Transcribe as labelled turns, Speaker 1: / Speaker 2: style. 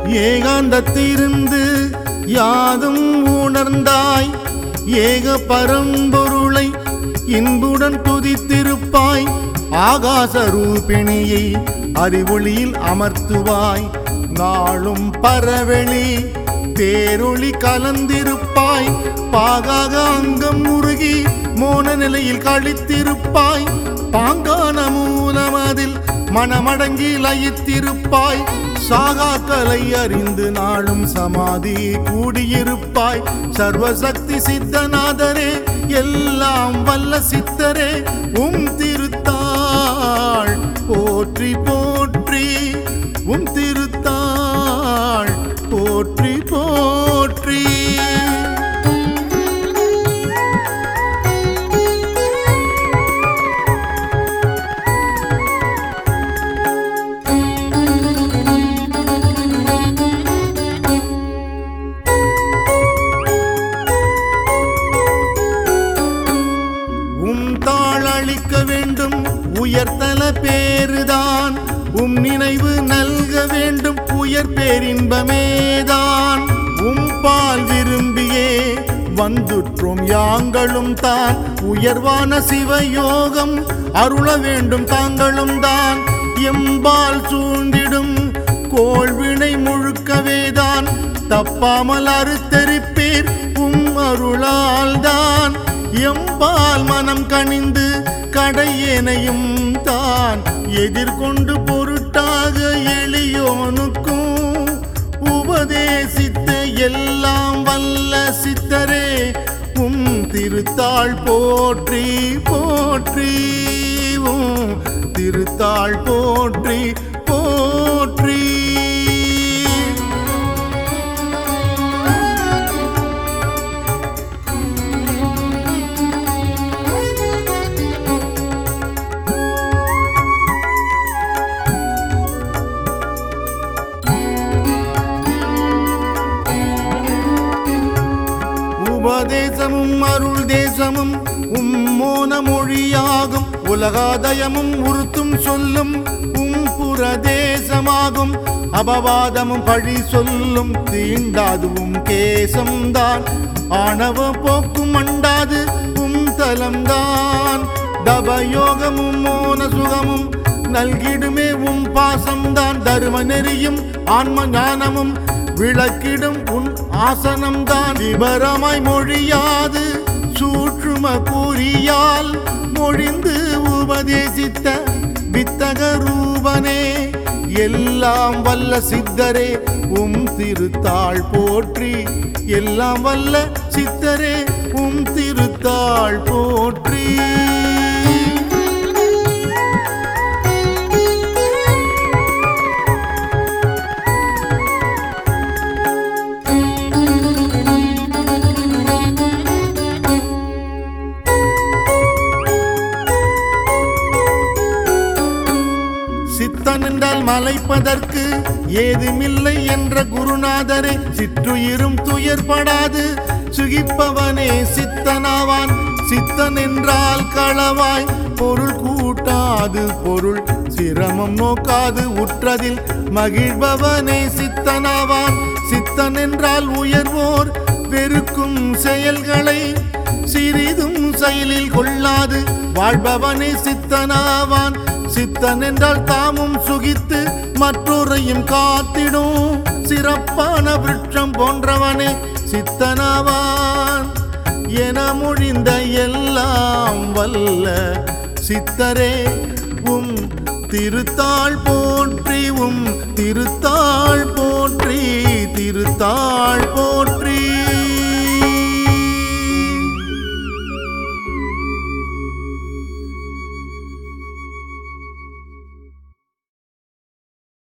Speaker 1: ஏகாந்தத்திருந்து யாதும் உணர்ந்தாய் ஏக பரம்பொருளை இன்புடன் துதித்திருப்பாய் ஆகாச ரூபிணியை அறிவொளியில் அமர்த்துவாய் நாளும் பரவெளி பேரொளி கலந்திருப்பாய் பாகாக அங்கம் முருகி மோன நிலையில் கழித்திருப்பாய் பாங்கான மூலமதில் மனமடங்கி லயித்திருப்பாய் சாகாக்களை அறிந்து நாளும் சமாதி கூடியிருப்பாய் சர்வசக்தி சித்தநாதரே எல்லாம் வல்ல சித்தரே உம் திருத்தாள் போற்றி போற்றி உம் திருத்தாள் போற்றி போற்றி உம் தாளளிக்க வேண்டும் உயர்த்தல பேருதான் உம் நினைவு நல்க வேண்டும் உயர் பேரின்பமேதான் உம் பால் விரும்பியே வந்துற்றோம் யாங்களும் தான் உயர்வான சிவயோகம் அருள வேண்டும் தாங்களும் தான் எம்பால் சூழ்ந்திடும் கோள்வினை முழுக்கவேதான் தப்பாமல் அறுத்தரிப்பீர் உம் அருளால் தான் எம்பால் மனம் கனிந்து கடையேனையும் தான் எதிர்கொண்டு பொருட்டாக எளியோனுக்கும் உபதேசித்த எல்லாம் வல்ல சித்தரே உம் திருத்தாள் போற்றி போற்றி உம் திருத்தாள் போற்றி போற்றி உபதேசமும் அருள் தேசமும் உம்மோன மொழியாகும் உலகாதயமும் உறுத்தும் சொல்லும் உம் புறதேசமாகும் அபவாதமும் பழி சொல்லும் தீண்டாதுவும் கேசம்தான் ஆணவ போக்கும் மண்டாது உம் தலம்தான் தபயோகமும் மோன சுகமும் நல்கிடுமே உம் பாசம்தான் தரும நெறியும் ஆன்ம ஞானமும் விளக்கிடும் உன் ஆசனம்தான் விபரமாய் மொழியாது சூற்றும கூறியால் மொழிந்து உபதேசித்த வித்தக ரூபனே எல்லாம் வல்ல சித்தரே உம் திருத்தாள் போற்றி எல்லாம் வல்ல சித்தரே உம் திருத்தாள் போற்றி சித்தன் என்றால் மலைப்பதற்கு ஏதுமில்லை என்ற குருநாதரே சிற்றுயிரும் துயர்படாது சுகிப்பவனே சித்தனாவான் சித்தன் என்றால் களவாய் பொருள் கூட்டாது பொருள் சிரமம் நோக்காது உற்றதில் மகிழ்பவனே சித்தனாவான் சித்தன் என்றால் உயர்வோர் வெறுக்கும் செயல்களை சிறிதும் செயலில் கொள்ளாது வாழ்பவனே சித்தனாவான் சித்தன் என்றால் தாமும் சுகித்து மற்றோரையும் காத்திடும் சிறப்பான விருட்சம் போன்றவனே சித்தனாவான் என மொழிந்த எல்லாம் வல்ல சித்தரே உம் திருத்தாள் போற்றி உம் திருத்தாள் போற்றி திருத்தாள் போற்றி